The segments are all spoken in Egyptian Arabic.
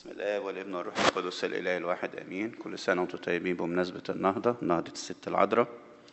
بسم الله والابن والروح القدس الاله الواحد امين كل سنه وانتم طيبين بمناسبه النهضه نهضه الست العذراء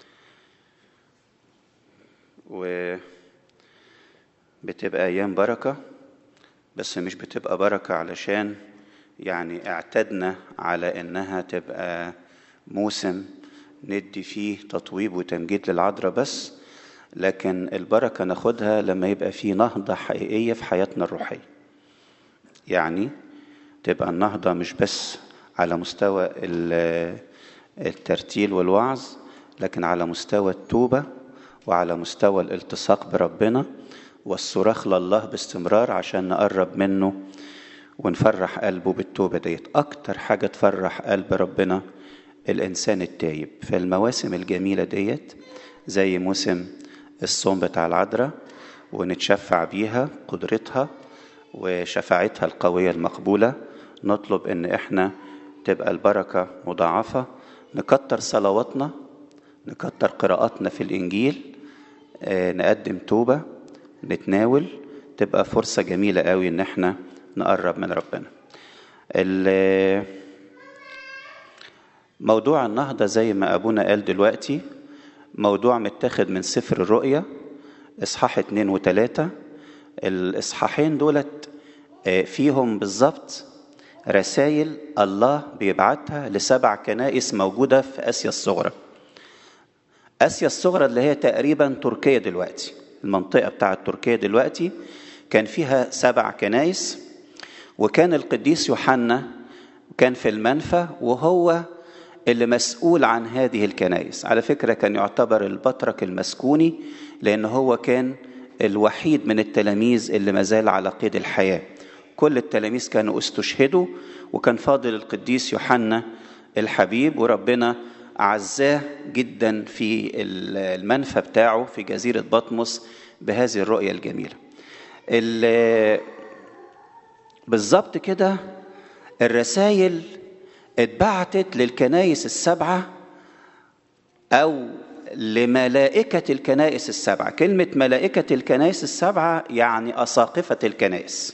و بتبقى ايام بركه بس مش بتبقى بركه علشان يعني اعتدنا على انها تبقى موسم ندي فيه تطويب وتمجيد للعذراء بس لكن البركه ناخدها لما يبقى في نهضه حقيقيه في حياتنا الروحيه يعني تبقى النهضة مش بس على مستوى الترتيل والوعظ لكن على مستوى التوبة وعلى مستوى الالتصاق بربنا والصراخ لله باستمرار عشان نقرب منه ونفرح قلبه بالتوبة ديت أكتر حاجة تفرح قلب ربنا الإنسان التايب فالمواسم الجميلة ديت زي موسم الصوم بتاع العذراء ونتشفع بيها قدرتها وشفاعتها القوية المقبولة نطلب ان احنا تبقى البركة مضاعفة نكتر صلواتنا نكتر قراءاتنا في الانجيل نقدم توبة نتناول تبقى فرصة جميلة قوي ان احنا نقرب من ربنا موضوع النهضة زي ما ابونا قال دلوقتي موضوع متاخد من سفر الرؤيا اصحاح اتنين وتلاتة الاصحاحين دولت فيهم بالظبط رسائل الله بيبعتها لسبع كنائس موجوده في اسيا الصغرى اسيا الصغرى اللي هي تقريبا تركيا دلوقتي المنطقه بتاعه تركيا دلوقتي كان فيها سبع كنائس وكان القديس يوحنا كان في المنفى وهو اللي مسؤول عن هذه الكنائس على فكره كان يعتبر البطرك المسكوني لان هو كان الوحيد من التلاميذ اللي ما زال على قيد الحياة كل التلاميذ كانوا استشهدوا وكان فاضل القديس يوحنا الحبيب وربنا عزاه جدا في المنفى بتاعه في جزيرة بطمس بهذه الرؤية الجميلة بالظبط كده الرسائل اتبعتت للكنايس السبعة أو لملائكة الكنائس السبعة كلمة ملائكة الكنائس السبعة يعني أساقفة الكنائس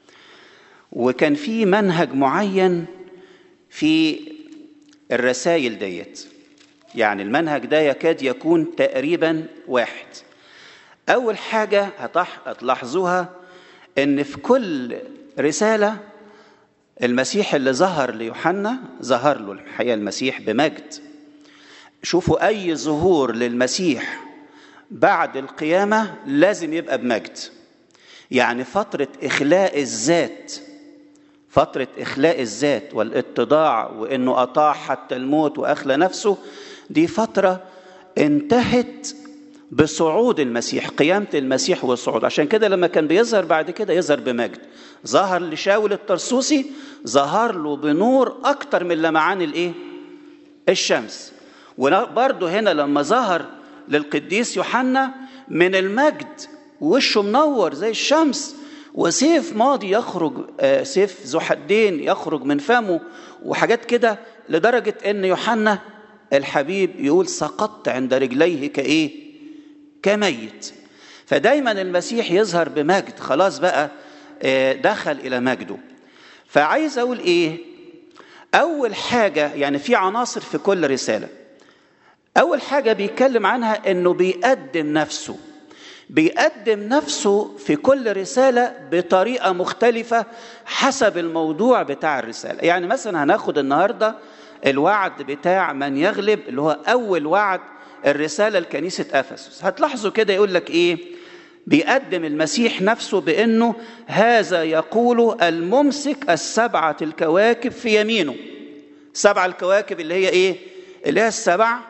وكان في منهج معين في الرسائل ديت يعني المنهج ده يكاد يكون تقريبا واحد أول حاجة هتلاحظوها إن في كل رسالة المسيح اللي ظهر ليوحنا ظهر له الحقيقة المسيح بمجد شوفوا أي ظهور للمسيح بعد القيامة لازم يبقى بمجد يعني فترة إخلاء الذات فترة إخلاء الذات والاتضاع وإنه أطاع حتى الموت وأخلى نفسه دي فترة انتهت بصعود المسيح قيامة المسيح والصعود عشان كده لما كان بيظهر بعد كده يظهر بمجد ظهر لشاول الترسوسي ظهر له بنور أكتر من لمعان الإيه؟ الشمس وبرضه هنا لما ظهر للقديس يوحنا من المجد وشه منور زي الشمس وسيف ماضي يخرج سيف ذو حدين يخرج من فمه وحاجات كده لدرجة ان يوحنا الحبيب يقول سقطت عند رجليه كايه كميت فدايما المسيح يظهر بمجد خلاص بقى دخل الى مجده فعايز اقول ايه اول حاجة يعني في عناصر في كل رسالة أول حاجة بيتكلم عنها إنه بيقدم نفسه بيقدم نفسه في كل رسالة بطريقة مختلفة حسب الموضوع بتاع الرسالة يعني مثلا هناخد النهاردة الوعد بتاع من يغلب اللي هو أول وعد الرسالة لكنيسة أفسس هتلاحظوا كده يقول لك إيه بيقدم المسيح نفسه بأنه هذا يقول الممسك السبعة الكواكب في يمينه سبع الكواكب اللي هي إيه اللي هي السبع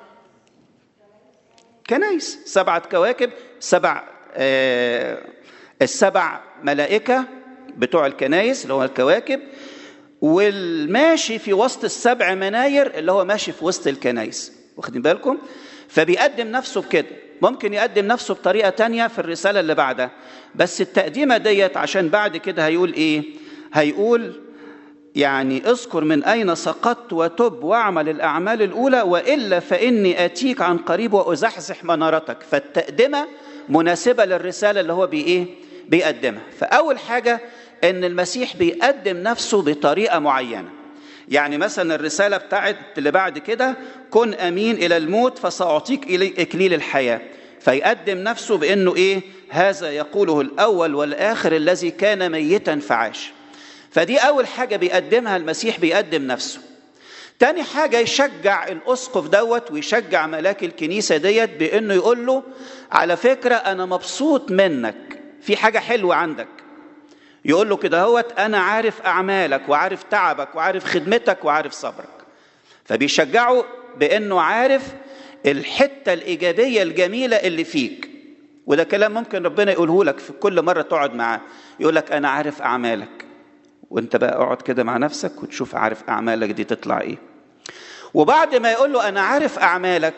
كنايس سبعة كواكب سبع آه السبع ملائكة بتوع الكنايس اللي هو الكواكب والماشي في وسط السبع مناير اللي هو ماشي في وسط الكنايس واخدين بالكم فبيقدم نفسه بكده ممكن يقدم نفسه بطريقة تانية في الرسالة اللي بعدها بس التقديمة ديت عشان بعد كده هيقول ايه هيقول يعني اذكر من أين سقطت وتب واعمل الأعمال الأولى وإلا فإني أتيك عن قريب وأزحزح منارتك فالتقدمة مناسبة للرسالة اللي هو بإيه؟ بيقدمها فأول حاجة ان المسيح بيقدم نفسه بطريقه معينه يعني مثلا الرساله بتاعت اللي بعد كده كن امين الى الموت فساعطيك إلي اكليل الحياه فيقدم نفسه بانه ايه هذا يقوله الاول والاخر الذي كان ميتا فعاش فدي اول حاجه بيقدمها المسيح بيقدم نفسه تاني حاجة يشجع الأسقف دوت ويشجع ملاك الكنيسة ديت بأنه يقول له على فكرة أنا مبسوط منك في حاجة حلوة عندك يقول له كده هوت أنا عارف أعمالك وعارف تعبك وعارف خدمتك وعارف صبرك فبيشجعه بأنه عارف الحتة الإيجابية الجميلة اللي فيك وده كلام ممكن ربنا يقوله لك في كل مرة تقعد معاه يقول لك أنا عارف أعمالك وانت بقى اقعد كده مع نفسك وتشوف عارف اعمالك دي تطلع ايه وبعد ما يقول له انا عارف اعمالك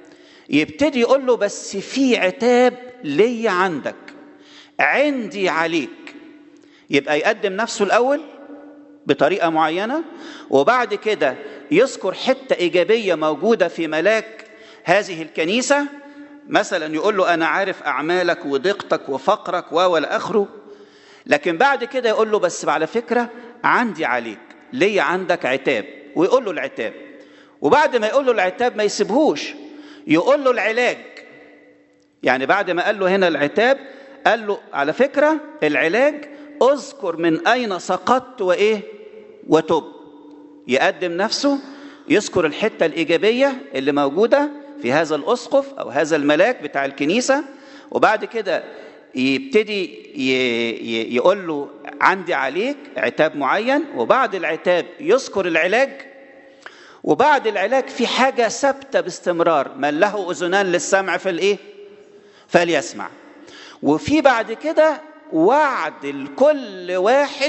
يبتدي يقول له بس في عتاب ليا عندك عندي عليك يبقى يقدم نفسه الاول بطريقه معينه وبعد كده يذكر حته ايجابيه موجوده في ملاك هذه الكنيسه مثلا يقول له انا عارف اعمالك وضيقتك وفقرك والى اخره لكن بعد كده يقول له بس على فكرة عندي عليك ليه عندك عتاب ويقول له العتاب وبعد ما يقول له العتاب ما يسيبهوش يقول له العلاج يعني بعد ما قال له هنا العتاب قال له على فكرة العلاج اذكر من أين سقطت وإيه وتب يقدم نفسه يذكر الحتة الإيجابية اللي موجودة في هذا الأسقف أو هذا الملاك بتاع الكنيسة وبعد كده يبتدي يقول له عندي عليك عتاب معين وبعد العتاب يذكر العلاج وبعد العلاج في حاجة ثابتة باستمرار من له أذنان للسمع في الإيه؟ فليسمع وفي بعد كده وعد لكل واحد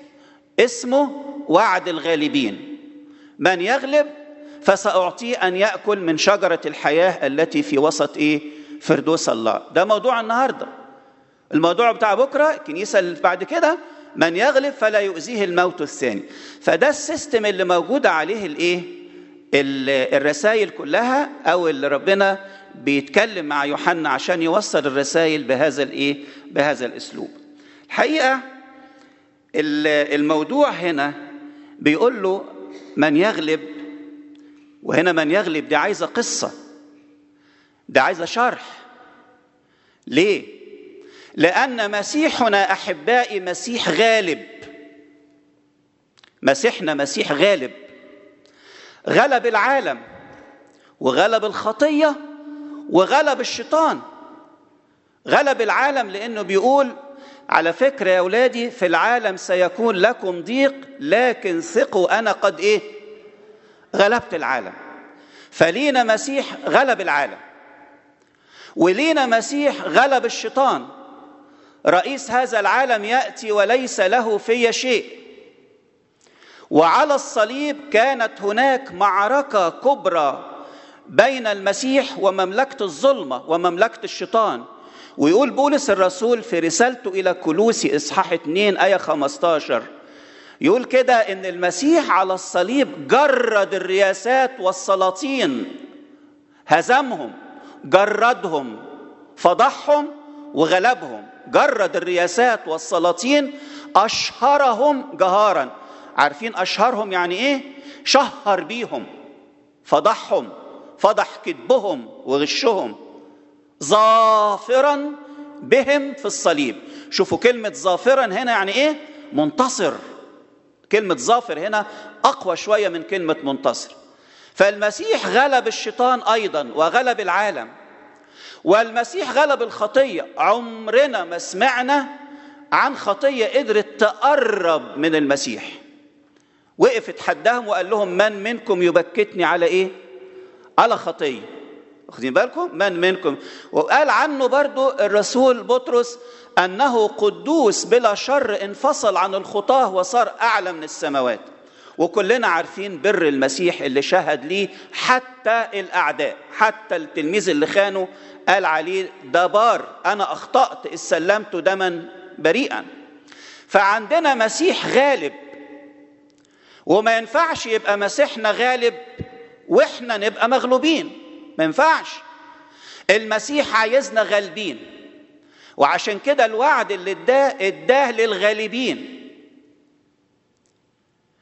اسمه وعد الغالبين من يغلب فسأعطيه أن يأكل من شجرة الحياة التي في وسط إيه؟ فردوس الله ده موضوع النهارده الموضوع بتاع بكره الكنيسه اللي بعد كده من يغلب فلا يؤذيه الموت الثاني فده السيستم اللي موجود عليه الايه الرسائل كلها او اللي ربنا بيتكلم مع يوحنا عشان يوصل الرسائل بهذا الايه بهذا الاسلوب الحقيقه الموضوع هنا بيقول له من يغلب وهنا من يغلب دي عايزه قصه ده عايزه شرح ليه لأن مسيحنا أحبائي مسيح غالب مسيحنا مسيح غالب غلب العالم وغلب الخطية وغلب الشيطان غلب العالم لأنه بيقول على فكرة يا أولادي في العالم سيكون لكم ضيق لكن ثقوا أنا قد إيه غلبت العالم فلينا مسيح غلب العالم ولينا مسيح غلب الشيطان رئيس هذا العالم ياتي وليس له في شيء وعلى الصليب كانت هناك معركه كبرى بين المسيح ومملكه الظلمه ومملكه الشيطان ويقول بولس الرسول في رسالته الى كلوسي اصحاح 2 ايه 15 يقول كده ان المسيح على الصليب جرد الرياسات والسلاطين هزمهم جردهم فضحهم وغلبهم جرد الرياسات والسلاطين اشهرهم جهارا عارفين اشهرهم يعني ايه شهر بيهم فضحهم فضح كذبهم وغشهم ظافرا بهم في الصليب شوفوا كلمة ظافرا هنا يعني ايه منتصر كلمة ظافر هنا أقوى شوية من كلمة منتصر فالمسيح غلب الشيطان أيضا وغلب العالم والمسيح غلب الخطية عمرنا ما سمعنا عن خطية قدرت تقرب من المسيح وقف اتحداهم وقال لهم من منكم يبكتني على ايه على خطية واخدين بالكم من منكم وقال عنه برضو الرسول بطرس أنه قدوس بلا شر انفصل عن الخطاه وصار أعلى من السماوات وكلنا عارفين بر المسيح اللي شهد ليه حتى الأعداء حتى التلميذ اللي خانه قال عليه ده بار أنا أخطأت إذ سلمت دما بريئا فعندنا مسيح غالب وما ينفعش يبقى مسيحنا غالب واحنا نبقى مغلوبين ما ينفعش المسيح عايزنا غالبين وعشان كده الوعد اللي اداه اداه للغالبين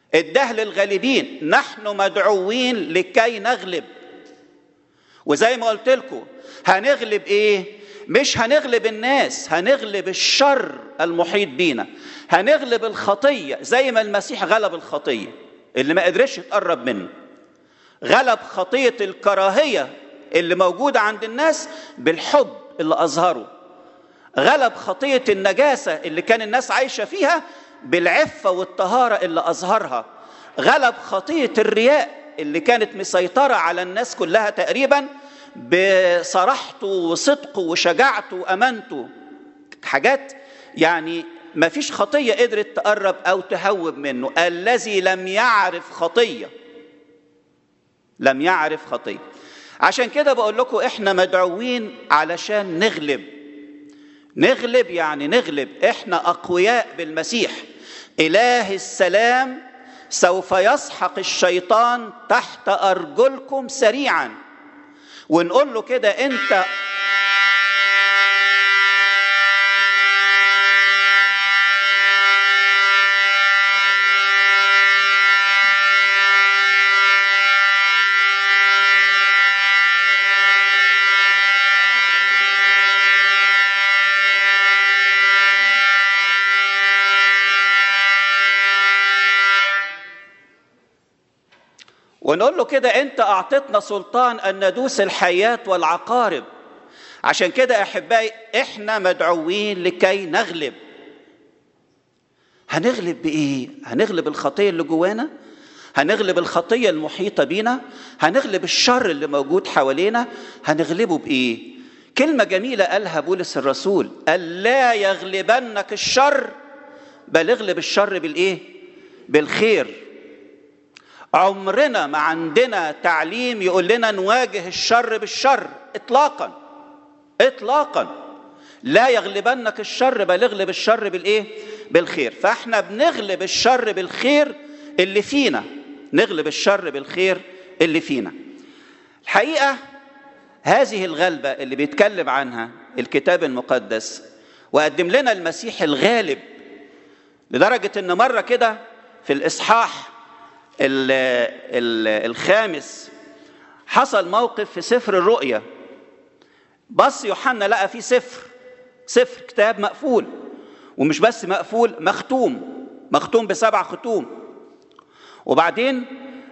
اداه للغالبين نحن مدعوين لكي نغلب وزي ما قلت لكم هنغلب ايه مش هنغلب الناس هنغلب الشر المحيط بينا هنغلب الخطيه زي ما المسيح غلب الخطيه اللي ما قدرش يتقرب منه غلب خطيه الكراهيه اللي موجوده عند الناس بالحب اللي اظهره غلب خطيه النجاسه اللي كان الناس عايشه فيها بالعفه والطهاره اللي اظهرها غلب خطيه الرياء اللي كانت مسيطره على الناس كلها تقريبا بصراحته وصدقه وشجاعته وامانته حاجات يعني ما فيش خطيه قدرت تقرب او تهوب منه الذي لم يعرف خطيه لم يعرف خطيه عشان كده بقول لكم احنا مدعوين علشان نغلب نغلب يعني نغلب احنا اقوياء بالمسيح اله السلام سوف يسحق الشيطان تحت ارجلكم سريعا ونقول له كده انت ونقول له كده انت اعطيتنا سلطان ان ندوس الحيات والعقارب عشان كده احبائي احنا مدعوين لكي نغلب هنغلب بايه هنغلب الخطيه اللي جوانا هنغلب الخطيه المحيطه بينا هنغلب الشر اللي موجود حوالينا هنغلبه بايه كلمه جميله قالها بولس الرسول الا يغلبنك الشر بل اغلب الشر بالايه بالخير عمرنا ما عندنا تعليم يقول لنا نواجه الشر بالشر اطلاقا اطلاقا لا يغلبنك الشر بل اغلب الشر بالايه بالخير فاحنا بنغلب الشر بالخير اللي فينا نغلب الشر بالخير اللي فينا الحقيقه هذه الغلبه اللي بيتكلم عنها الكتاب المقدس وقدم لنا المسيح الغالب لدرجه ان مره كده في الاصحاح ال ال الخامس حصل موقف في سفر الرؤيا بص يوحنا لقى فيه سفر سفر كتاب مقفول ومش بس مقفول مختوم مختوم بسبع ختوم وبعدين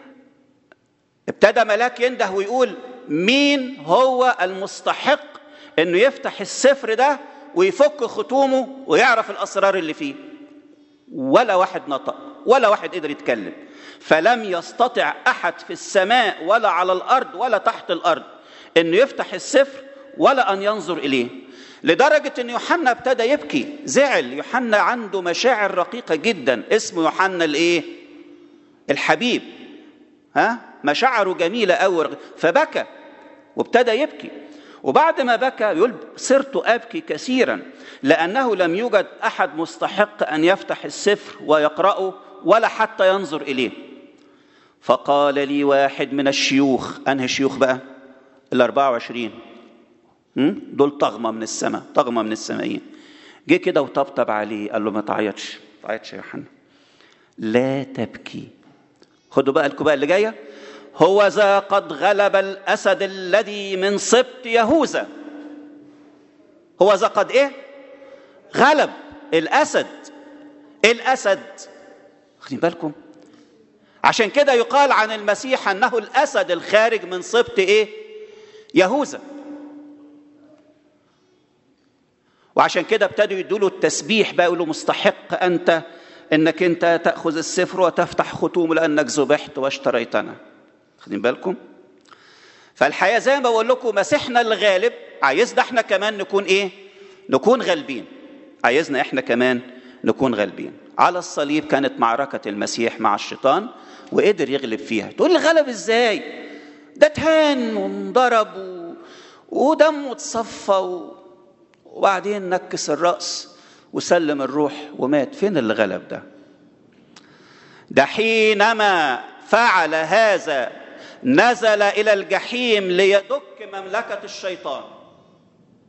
ابتدى ملاك ينده ويقول مين هو المستحق انه يفتح السفر ده ويفك ختومه ويعرف الاسرار اللي فيه ولا واحد نطق ولا واحد قدر يتكلم فلم يستطع احد في السماء ولا على الارض ولا تحت الارض انه يفتح السفر ولا ان ينظر اليه لدرجه ان يوحنا ابتدى يبكي زعل يوحنا عنده مشاعر رقيقه جدا اسمه يوحنا الايه الحبيب ها مشاعره جميله قوي فبكى وابتدى يبكي وبعد ما بكى يقول صرت ابكي كثيرا لانه لم يوجد احد مستحق ان يفتح السفر ويقراه ولا حتى ينظر اليه فقال لي واحد من الشيوخ انهي شيوخ بقى ال 24 دول طغمه من السماء طغمه من السمائيين جه كده وطبطب عليه قال له ما تعيطش ما تعيطش يا يوحنا لا تبكي خدوا بقى الكوبايه اللي جايه هو ذا قد غلب الاسد الذي من سبط يهوذا هو ذا قد ايه غلب الاسد الاسد واخدين بالكم عشان كده يقال عن المسيح انه الاسد الخارج من سبط ايه يهوذا وعشان كده ابتدوا يدوا له التسبيح بقى يقولوا مستحق انت انك انت تاخذ السفر وتفتح ختومه لانك ذبحت واشتريتنا واخدين بالكم فالحياه زي ما بقول لكم مسيحنا الغالب عايزنا احنا كمان نكون ايه نكون غالبين عايزنا احنا كمان نكون غالبين على الصليب كانت معركة المسيح مع الشيطان وقدر يغلب فيها تقول لي غلب ازاي ده اتهان وانضرب و... ودمه اتصفى و... وبعدين نكس الرأس وسلم الروح ومات فين اللي غلب ده ده حينما فعل هذا نزل إلى الجحيم ليدك مملكة الشيطان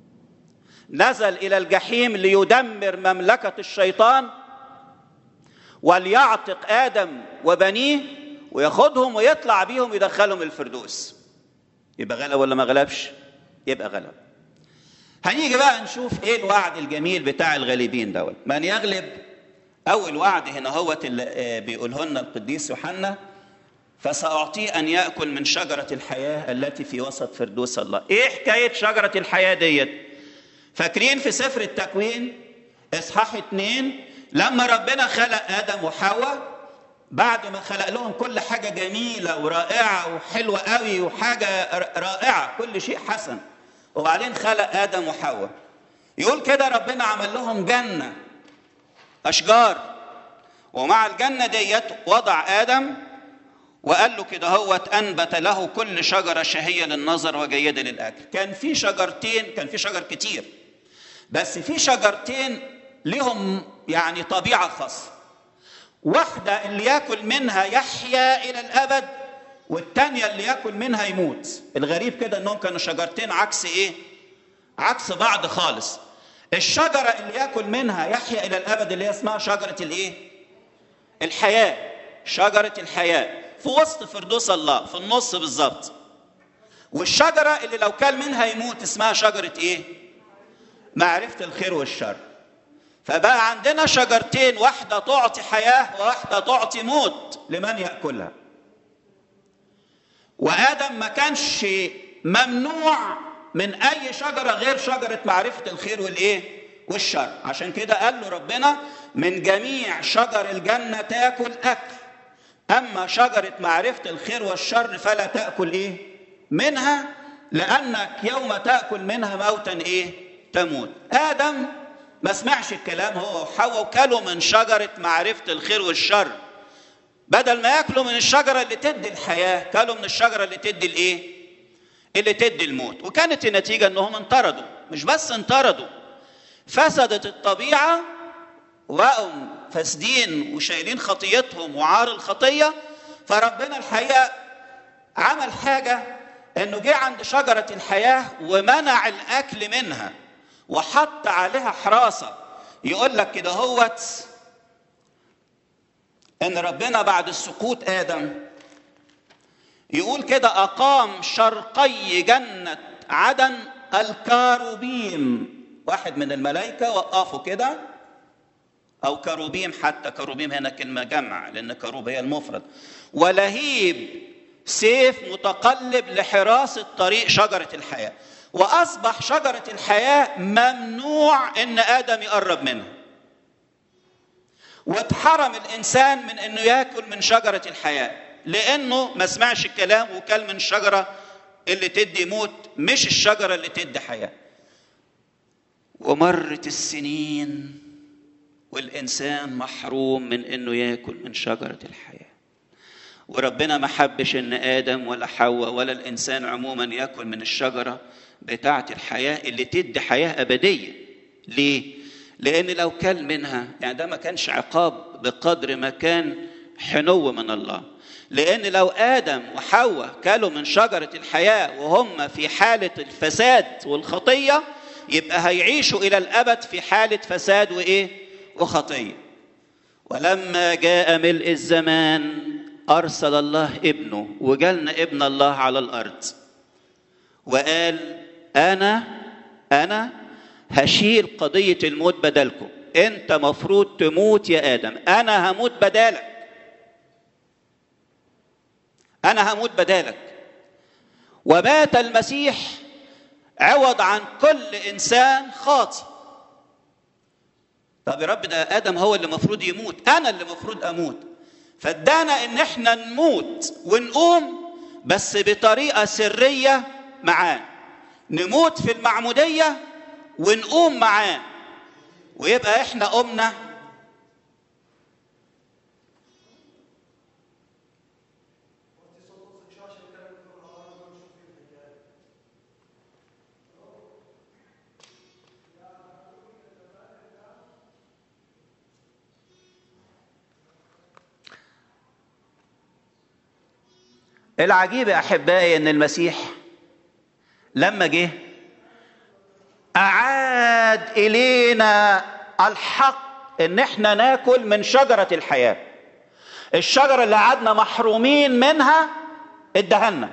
نزل إلى الجحيم ليدمر مملكة الشيطان وليعتق ادم وبنيه وياخدهم ويطلع بيهم يدخلهم الفردوس يبقى غلب ولا ما غلبش يبقى غلب هنيجي بقى نشوف ايه الوعد الجميل بتاع الغالبين دوت من يغلب اول وعد هنا هو اللي بيقوله لنا القديس يوحنا فساعطيه ان ياكل من شجره الحياه التي في وسط فردوس الله ايه حكايه شجره الحياه ديت فاكرين في سفر التكوين اصحاح اتنين لما ربنا خلق ادم وحواء بعد ما خلق لهم كل حاجه جميله ورائعه وحلوه قوي وحاجه رائعه كل شيء حسن وبعدين خلق ادم وحواء يقول كده ربنا عمل لهم جنه اشجار ومع الجنه ديت وضع ادم وقال له كده هوت انبت له كل شجره شهيه للنظر وجيده للاكل كان في شجرتين كان في شجر كتير بس في شجرتين لهم يعني طبيعه خاصه واحده اللي ياكل منها يحيا الى الابد والتانية اللي ياكل منها يموت الغريب كده انهم كانوا شجرتين عكس ايه عكس بعض خالص الشجرة اللي ياكل منها يحيا الى الابد اللي هي اسمها شجرة الايه الحياة شجرة الحياة في وسط فردوس الله في النص بالظبط والشجرة اللي لو كل منها يموت اسمها شجرة ايه معرفة الخير والشر فبقى عندنا شجرتين واحدة تعطي حياة وواحدة تعطي موت لمن يأكلها وادم ما كانش ممنوع من اي شجره غير شجره معرفه الخير والايه والشر عشان كده قال له ربنا من جميع شجر الجنه تاكل اكل اما شجره معرفه الخير والشر فلا تاكل ايه منها لانك يوم تاكل منها موتا ايه تموت ادم ما سمعش الكلام هو وحواء وكلوا من شجره معرفه الخير والشر بدل ما ياكلوا من الشجره اللي تدي الحياه كلوا من الشجره اللي تدي الايه اللي تدي الموت وكانت النتيجه انهم انطردوا مش بس انطردوا فسدت الطبيعه وبقوا فاسدين وشايلين خطيتهم وعار الخطيه فربنا الحقيقه عمل حاجه انه جه عند شجره الحياه ومنع الاكل منها وحط عليها حراسه يقول لك كده هوت ان ربنا بعد سقوط ادم يقول كده اقام شرقي جنه عدن الكاروبيم واحد من الملائكه وقفوا كده او كروبيم حتى كروبيم هنا كلمه جمع لان كروب هي المفرد ولهيب سيف متقلب لحراسه طريق شجره الحياه واصبح شجره الحياه ممنوع ان ادم يقرب منها واتحرم الانسان من انه ياكل من شجره الحياه لانه ما سمعش الكلام وكل من الشجره اللي تدي موت مش الشجره اللي تدي حياه ومرت السنين والانسان محروم من انه ياكل من شجره الحياه وربنا ما حبش ان ادم ولا حواء ولا الانسان عموما ياكل من الشجره بتاعه الحياه اللي تدي حياه ابديه ليه لان لو كل منها يعني ده ما كانش عقاب بقدر ما كان حنو من الله لان لو ادم وحواء كلوا من شجره الحياه وهم في حاله الفساد والخطيه يبقى هيعيشوا الى الابد في حاله فساد وايه وخطيه ولما جاء ملء الزمان ارسل الله ابنه وجالنا ابن الله على الارض وقال انا انا هشيل قضيه الموت بدلكم انت مفروض تموت يا ادم انا هموت بدالك انا هموت بدالك ومات المسيح عوض عن كل انسان خاطئ طب يا رب ده ادم هو اللي المفروض يموت انا اللي المفروض اموت فادانا ان احنا نموت ونقوم بس بطريقه سريه معاه نموت في المعموديه ونقوم معاه ويبقى احنا قمنا العجيب يا احبائي ان المسيح لما جه اعاد الينا الحق ان احنا ناكل من شجرة الحياة الشجرة اللي قعدنا محرومين منها ادهنا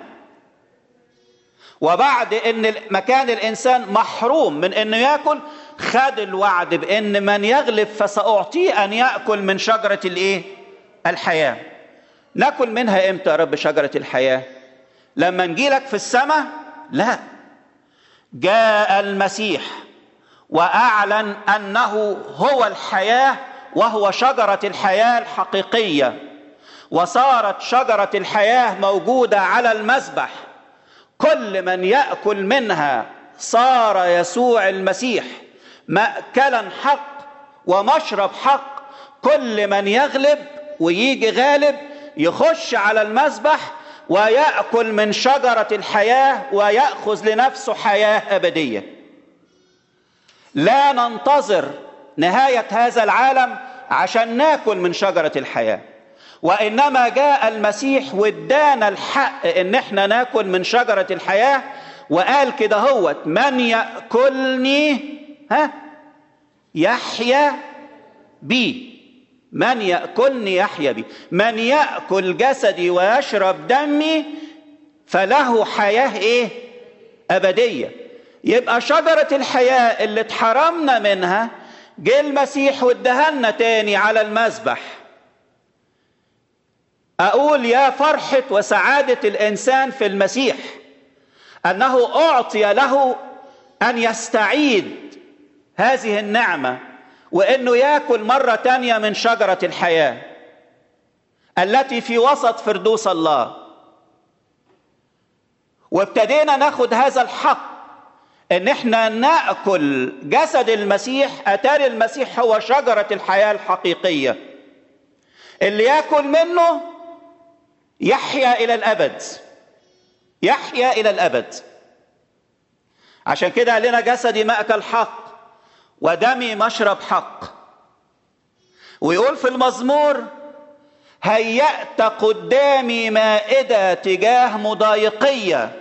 وبعد ان مكان الانسان محروم من انه ياكل خد الوعد بان من يغلب فساعطيه ان ياكل من شجره الايه الحياه ناكل منها امتى يا رب شجره الحياه لما نجيلك في السماء لا جاء المسيح واعلن انه هو الحياه وهو شجره الحياه الحقيقيه وصارت شجره الحياه موجوده على المذبح كل من ياكل منها صار يسوع المسيح ماكلا حق ومشرب حق كل من يغلب ويجي غالب يخش على المذبح وياكل من شجره الحياه وياخذ لنفسه حياه ابديه لا ننتظر نهايه هذا العالم عشان ناكل من شجره الحياه وانما جاء المسيح وادانا الحق ان احنا ناكل من شجره الحياه وقال كده هوت من ياكلني ها يحيا بي من ياكلني يحيا بي من ياكل جسدي ويشرب دمي فله حياه ايه ابديه يبقى شجره الحياه اللي اتحرمنا منها جه المسيح وادهنا تاني على المذبح اقول يا فرحه وسعاده الانسان في المسيح انه اعطي له ان يستعيد هذه النعمه وانه ياكل مره تانيه من شجره الحياه التي في وسط فردوس الله وابتدينا ناخد هذا الحق ان احنا ناكل جسد المسيح اتاري المسيح هو شجره الحياه الحقيقيه اللي ياكل منه يحيا الى الابد يحيا الى الابد عشان كده قال لنا جسدي ماكل حق ودمي مشرب حق ويقول في المزمور هيأت قدامي مائدة تجاه مضايقية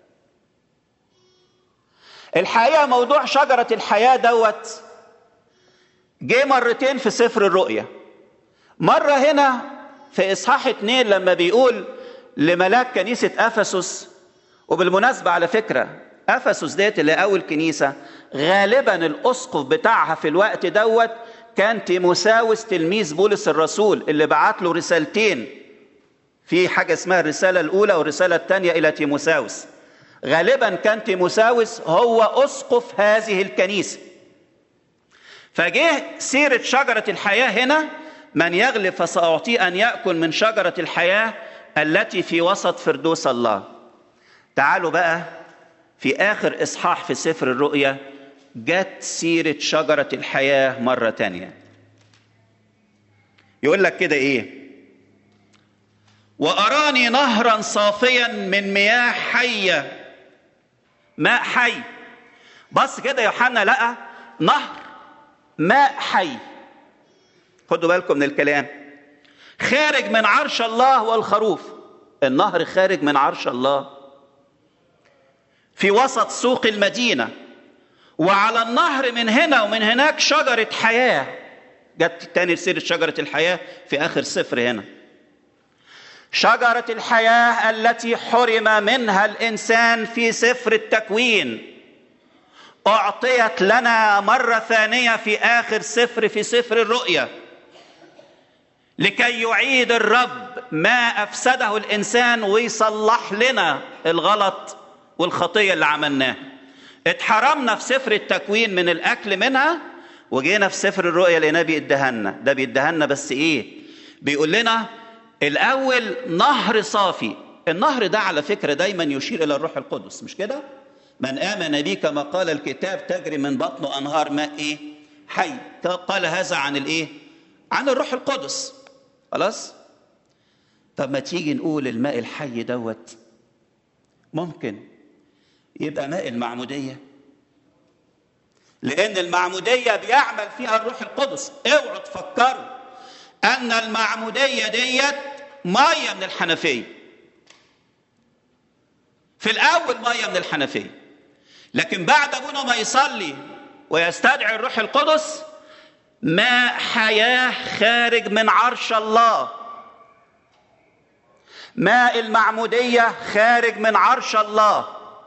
الحقيقة موضوع شجرة الحياة دوت جه مرتين في سفر الرؤيا مرة هنا في إصحاح اتنين لما بيقول لملاك كنيسة أفسس وبالمناسبة على فكرة أفسس ديت اللي أول كنيسة غالبا الأسقف بتاعها في الوقت دوت كان تيموساوس تلميذ بولس الرسول اللي بعت له رسالتين في حاجة اسمها الرسالة الأولى والرسالة الثانية إلى تيموساوس غالبا كان تيموساوس هو أسقف هذه الكنيسة فجه سيرة شجرة الحياة هنا من يغلب فسأعطيه أن يأكل من شجرة الحياة التي في وسط فردوس الله تعالوا بقى في آخر إصحاح في سفر الرؤيا جت سيرة شجرة الحياة مرة تانية يقول لك كده إيه وأراني نهرا صافيا من مياه حية ماء حي بص كده يوحنا لقى نهر ماء حي خدوا بالكم من الكلام خارج من عرش الله والخروف النهر خارج من عرش الله في وسط سوق المدينه وعلى النهر من هنا ومن هناك شجره حياه جت تاني سيره شجره الحياه في اخر سفر هنا شجره الحياه التي حرم منها الانسان في سفر التكوين اعطيت لنا مره ثانيه في اخر سفر في سفر الرؤيا لكي يعيد الرب ما افسده الانسان ويصلح لنا الغلط والخطيه اللي عملناها اتحرمنا في سفر التكوين من الاكل منها وجينا في سفر الرؤيا لقيناه بيدهنا ده بيدهنا بس ايه بيقول لنا الاول نهر صافي النهر ده على فكره دايما يشير الى الروح القدس مش كده من امن بي كما قال الكتاب تجري من بطنه انهار ماء ايه حي قال هذا عن الايه عن الروح القدس خلاص طب ما تيجي نقول الماء الحي دوت ممكن يبقى ماء المعمودية لأن المعمودية بيعمل فيها الروح القدس اوعوا تفكروا أن المعمودية ديت مية من الحنفية في الأول مية من الحنفية لكن بعد أبونا ما يصلي ويستدعي الروح القدس ماء حياه خارج من عرش الله ماء المعموديه خارج من عرش الله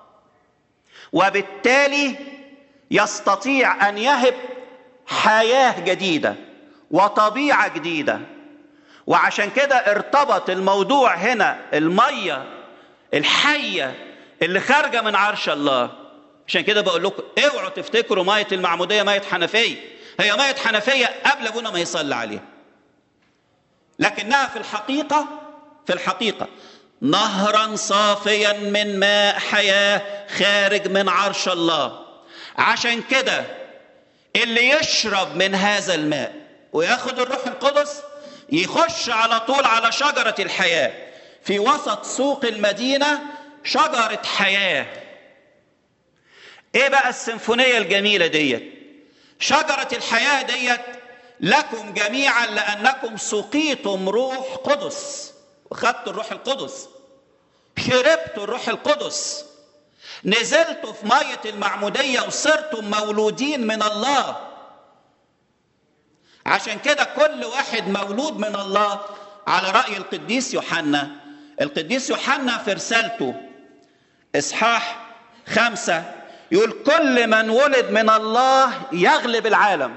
وبالتالي يستطيع ان يهب حياه جديده وطبيعه جديده وعشان كده ارتبط الموضوع هنا الميه الحيه اللي خارجه من عرش الله عشان كده بقول لكم اوعوا تفتكروا ميه المعموديه ميه حنفيه هي ميه حنفيه قبل ابونا ما يصلي عليها لكنها في الحقيقه في الحقيقه نهرا صافيا من ماء حياه خارج من عرش الله عشان كده اللي يشرب من هذا الماء وياخد الروح القدس يخش على طول على شجره الحياه في وسط سوق المدينه شجره حياه ايه بقى السيمفونيه الجميله ديت شجره الحياه ديت لكم جميعا لانكم سقيتم روح قدس وخدتوا الروح القدس شربتوا الروح القدس نزلتوا في ميه المعموديه وصرتم مولودين من الله عشان كده كل واحد مولود من الله على راي القديس يوحنا القديس يوحنا في رسالته اصحاح خمسه يقول كل من ولد من الله يغلب العالم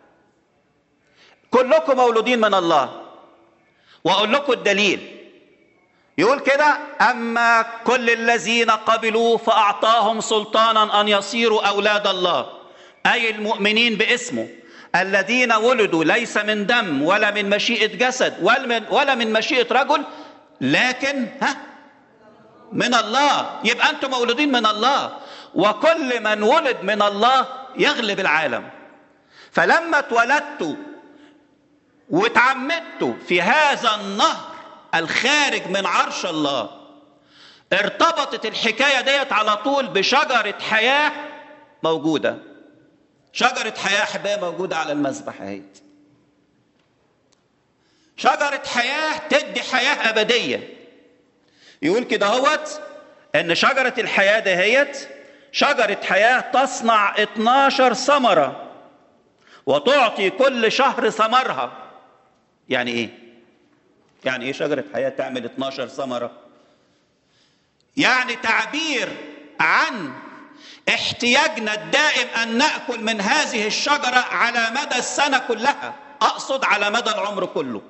كلكم مولودين من الله واقول لكم الدليل يقول كده اما كل الذين قبلوا فاعطاهم سلطانا ان يصيروا اولاد الله اي المؤمنين باسمه الذين ولدوا ليس من دم ولا من مشيئه جسد ولا من, ولا من مشيئه رجل لكن ها من الله يبقى انتم مولودين من الله وكل من ولد من الله يغلب العالم فلما اتولدتوا واتعمدتوا في هذا النهر الخارج من عرش الله ارتبطت الحكايه ديت على طول بشجره حياه موجوده شجره حياه احبائي موجوده على المذبح اهيت شجره حياه تدي حياه ابديه يقول كده هوت ان شجره الحياه دهيت شجره حياه تصنع 12 ثمره وتعطي كل شهر ثمرها يعني ايه يعني ايه شجره حياه تعمل 12 ثمره يعني تعبير عن احتياجنا الدائم ان ناكل من هذه الشجره على مدى السنه كلها اقصد على مدى العمر كله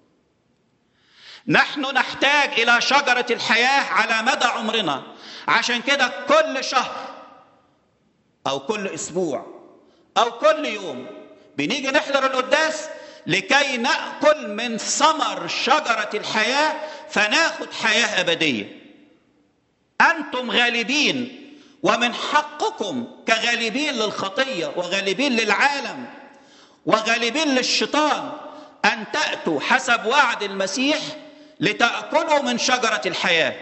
نحن نحتاج الى شجره الحياه على مدى عمرنا عشان كده كل شهر او كل اسبوع او كل يوم بنيجي نحضر القداس لكي ناكل من ثمر شجره الحياه فناخد حياه ابديه انتم غالبين ومن حقكم كغالبين للخطيه وغالبين للعالم وغالبين للشيطان ان تاتوا حسب وعد المسيح لتاكلوا من شجره الحياه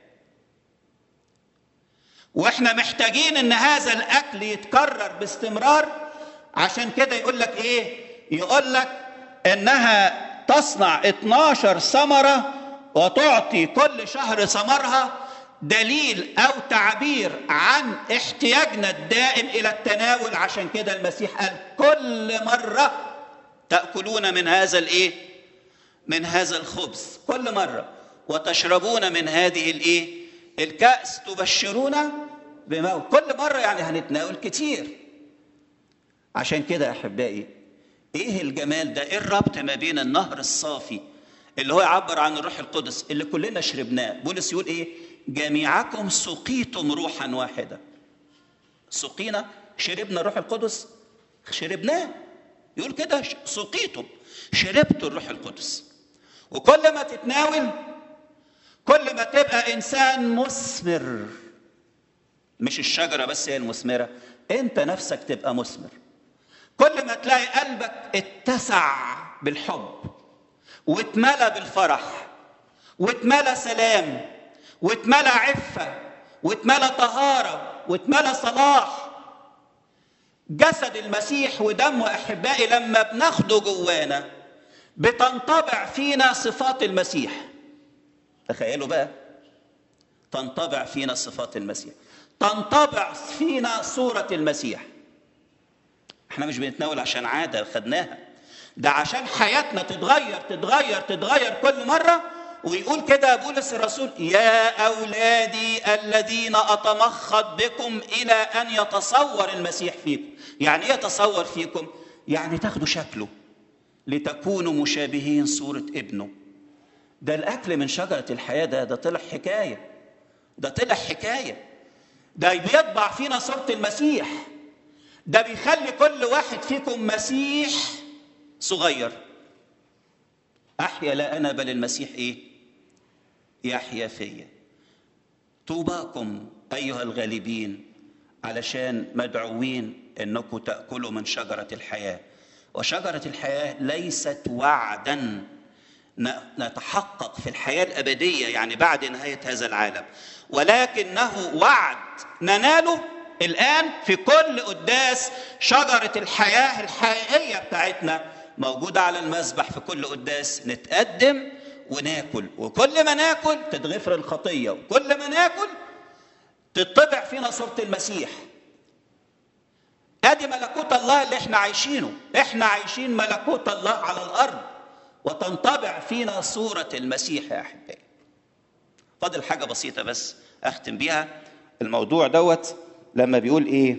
واحنا محتاجين ان هذا الاكل يتكرر باستمرار عشان كده يقول لك ايه يقول لك انها تصنع 12 ثمره وتعطي كل شهر ثمرها دليل او تعبير عن احتياجنا الدائم الى التناول عشان كده المسيح قال كل مره تاكلون من هذا الايه من هذا الخبز كل مره وتشربون من هذه الايه الكاس تبشرون بموت كل مره يعني هنتناول كتير عشان كده يا احبائي ايه الجمال ده ايه الربط ما بين النهر الصافي اللي هو يعبر عن الروح القدس اللي كلنا شربناه بولس يقول ايه جميعكم سقيتم روحا واحده سقينا شربنا الروح القدس شربناه يقول كده سقيتم شربتوا الروح القدس وكل ما تتناول كل ما تبقى انسان مثمر مش الشجره بس هي المثمره انت نفسك تبقى مثمر كل ما تلاقي قلبك اتسع بالحب واتملى بالفرح واتملى سلام واتملى عفه واتملى طهاره واتملى صلاح جسد المسيح ودمه احبائي لما بناخده جوانا بتنطبع فينا صفات المسيح تخيلوا بقى تنطبع فينا صفات المسيح تنطبع فينا صوره المسيح احنا مش بنتناول عشان عاده خدناها ده عشان حياتنا تتغير تتغير تتغير كل مره ويقول كده بولس الرسول يا اولادي الذين اتمخض بكم الى ان يتصور المسيح فيكم يعني ايه يتصور فيكم يعني تاخدوا شكله لتكونوا مشابهين صوره ابنه ده الاكل من شجره الحياه ده ده طلع حكايه ده طلع حكايه ده بيطبع فينا صوره المسيح ده بيخلي كل واحد فيكم مسيح صغير احيا لا انا بل المسيح ايه يحيا فيا طوباكم ايها الغالبين علشان مدعوين انكم تاكلوا من شجره الحياه وشجره الحياه ليست وعدا نتحقق في الحياه الابديه يعني بعد نهايه هذا العالم ولكنه وعد نناله الان في كل قداس شجره الحياه الحقيقيه بتاعتنا موجوده على المذبح في كل قداس نتقدم وناكل وكل ما ناكل تتغفر الخطيه وكل ما ناكل تطبع فينا صوره المسيح ادي ملكوت الله اللي احنا عايشينه احنا عايشين ملكوت الله على الارض وتنطبع فينا صوره المسيح يا احبائي فاضل حاجه بسيطه بس اختم بيها الموضوع دوت لما بيقول ايه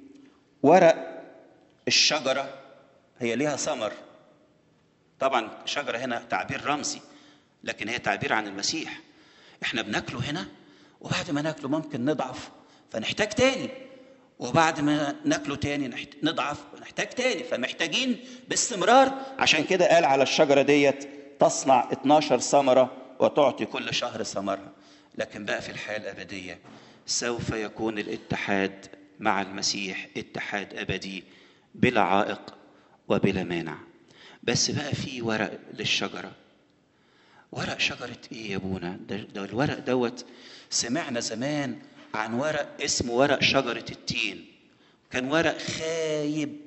ورق الشجره هي ليها ثمر طبعا شجره هنا تعبير رمزي لكن هي تعبير عن المسيح احنا بناكله هنا وبعد ما ناكله ممكن نضعف فنحتاج تاني وبعد ما ناكله تاني نحت... نضعف ونحتاج تاني فمحتاجين باستمرار عشان كده قال على الشجره ديت تصنع 12 ثمره وتعطي كل شهر ثمرها لكن بقى في الحياه الابديه سوف يكون الاتحاد مع المسيح اتحاد ابدي بلا عائق وبلا مانع بس بقى في ورق للشجره ورق شجره ايه يا ابونا ده, ده الورق دوت سمعنا زمان عن ورق اسمه ورق شجره التين كان ورق خايب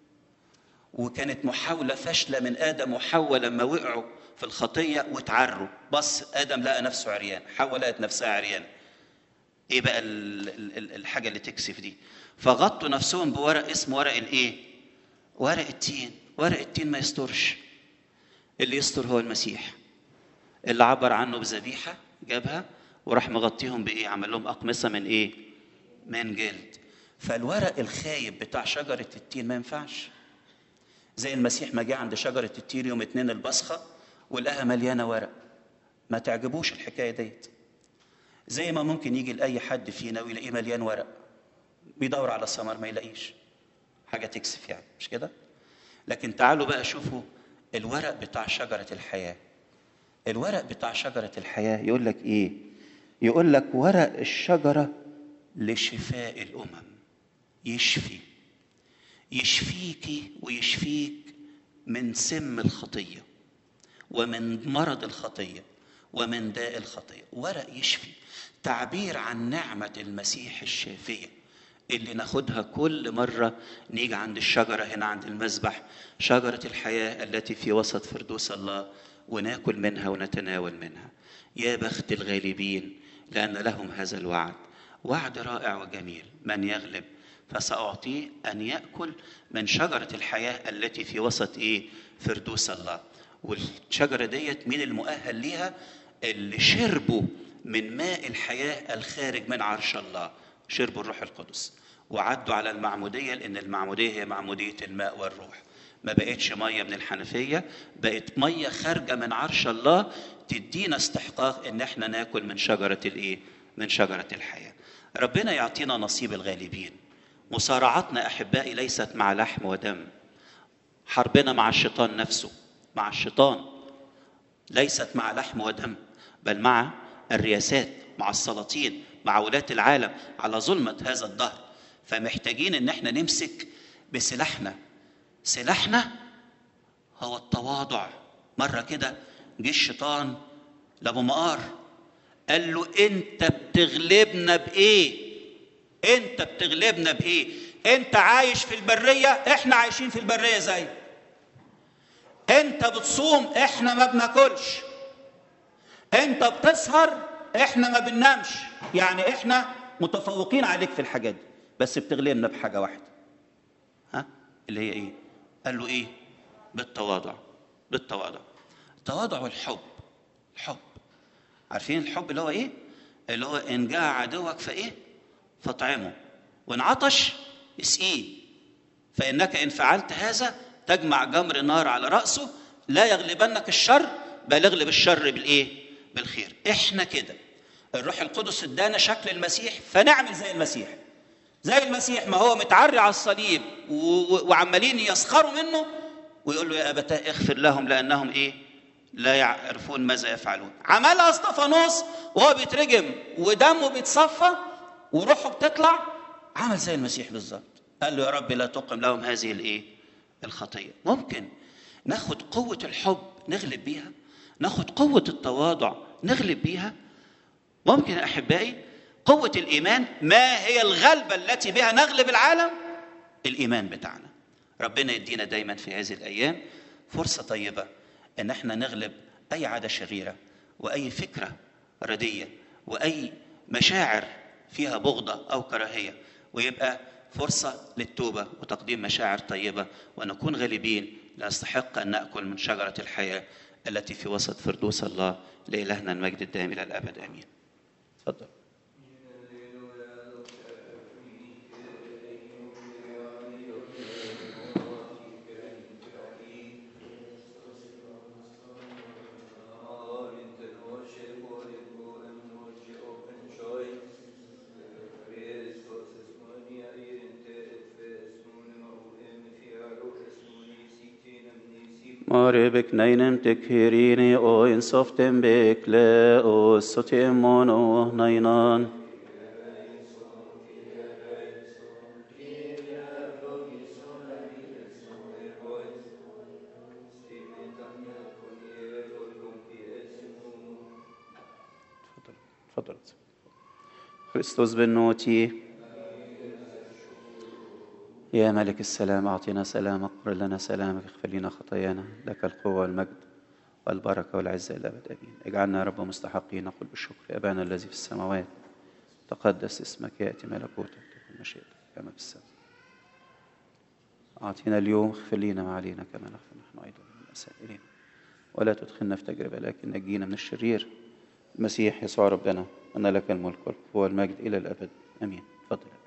وكانت محاوله فاشله من ادم وحواء لما وقعوا في الخطيه واتعروا بص ادم لقى نفسه عريان حواء لقت نفسها عريانه ايه بقى الحاجه اللي تكسف دي فغطوا نفسهم بورق اسمه ورق الايه ورق التين ورق التين ما يسترش اللي يستر هو المسيح اللي عبر عنه بذبيحه جابها وراح مغطيهم بايه عمل لهم اقمصه من ايه من جلد فالورق الخايب بتاع شجره التين ما ينفعش زي المسيح ما جه عند شجره التين يوم اتنين البصخه ولقاها مليانه ورق ما تعجبوش الحكايه ديت زي ما ممكن يجي لاي حد فينا ويلاقيه مليان ورق بيدور على ثمر ما يلاقيش حاجه تكسف يعني مش كده لكن تعالوا بقى شوفوا الورق بتاع شجره الحياه الورق بتاع شجره الحياه يقول لك ايه يقول لك ورق الشجره لشفاء الامم يشفي يشفيكي ويشفيك من سم الخطيه ومن مرض الخطيه ومن داء الخطيه ورق يشفي تعبير عن نعمه المسيح الشافيه اللي ناخدها كل مرة نيجي عند الشجرة هنا عند المذبح شجرة الحياة التي في وسط فردوس الله وناكل منها ونتناول منها يا بخت الغالبين لأن لهم هذا الوعد وعد رائع وجميل من يغلب فسأعطيه أن يأكل من شجرة الحياة التي في وسط إيه فردوس الله والشجرة ديت مين المؤهل ليها اللي شربوا من ماء الحياة الخارج من عرش الله شربوا الروح القدس وعدوا على المعمودية لأن المعمودية هي معمودية الماء والروح ما بقتش مية من الحنفية بقت مية خارجة من عرش الله تدينا استحقاق ان احنا ناكل من شجرة الايه من شجرة الحياة ربنا يعطينا نصيب الغالبين مصارعتنا احبائي ليست مع لحم ودم حربنا مع الشيطان نفسه مع الشيطان ليست مع لحم ودم بل مع الرياسات مع السلاطين مع ولاة العالم على ظلمة هذا الدهر فمحتاجين ان احنا نمسك بسلاحنا سلاحنا هو التواضع مرة كده جه الشيطان لابو مقار قال له انت بتغلبنا بايه انت بتغلبنا بايه انت عايش في البرية احنا عايشين في البرية زي انت بتصوم احنا ما بناكلش انت بتسهر احنا ما بننامش يعني احنا متفوقين عليك في الحاجات دي بس بتغلبنا بحاجة واحدة ها اللي هي ايه قال له ايه بالتواضع بالتواضع التواضع والحب الحب عارفين الحب اللي هو ايه اللي هو ان جاء عدوك فايه فاطعمه وان عطش اسقيه فانك ان فعلت هذا تجمع جمر نار على راسه لا يغلبنك الشر بل يغلب الشر بالايه بالخير احنا كده الروح القدس ادانا شكل المسيح فنعمل زي المسيح زي المسيح ما هو متعري على الصليب وعمالين يسخروا منه ويقول له يا ابتاه اغفر لهم لانهم ايه لا يعرفون ماذا يفعلون عملها اسطفانوس وهو بيترجم ودمه بيتصفى وروحه بتطلع عمل زي المسيح بالظبط قال له يا رب لا تقم لهم هذه الايه الخطيه ممكن ناخد قوه الحب نغلب بيها ناخد قوه التواضع نغلب بيها ممكن يا احبائي قوه الايمان ما هي الغلبه التي بها نغلب العالم الايمان بتاعنا ربنا يدينا دايما في هذه الايام فرصه طيبه ان احنا نغلب اي عاده شريره واي فكره رديه واي مشاعر فيها بغضه او كراهيه ويبقى فرصه للتوبه وتقديم مشاعر طيبه ونكون غالبين نستحق ان ناكل من شجره الحياه التي في وسط فردوس الله لالهنا المجد الدائم الى الابد امين. تفضل. Maribik neinem tekhirini o in softem bekle o sotem o nainan. تفضل خريستوس بالنوتي يا ملك السلام أعطنا سلامك قر لنا سلامك اغفر لنا خطايانا لك القوة والمجد والبركة والعزة إلى الأبد آمين اجعلنا يا رب مستحقين نقول بالشكر أبانا الذي في السماوات تقدس اسمك يأتي ملكوتك تكن مشيئتك كما في السماء أعطينا اليوم اغفر لنا ما علينا كما نغفر نحن أيضا من السائلين ولا تدخلنا في تجربة لكن نجينا من الشرير المسيح يسوع ربنا أن لك الملك والقوة والمجد إلى الأبد آمين تفضل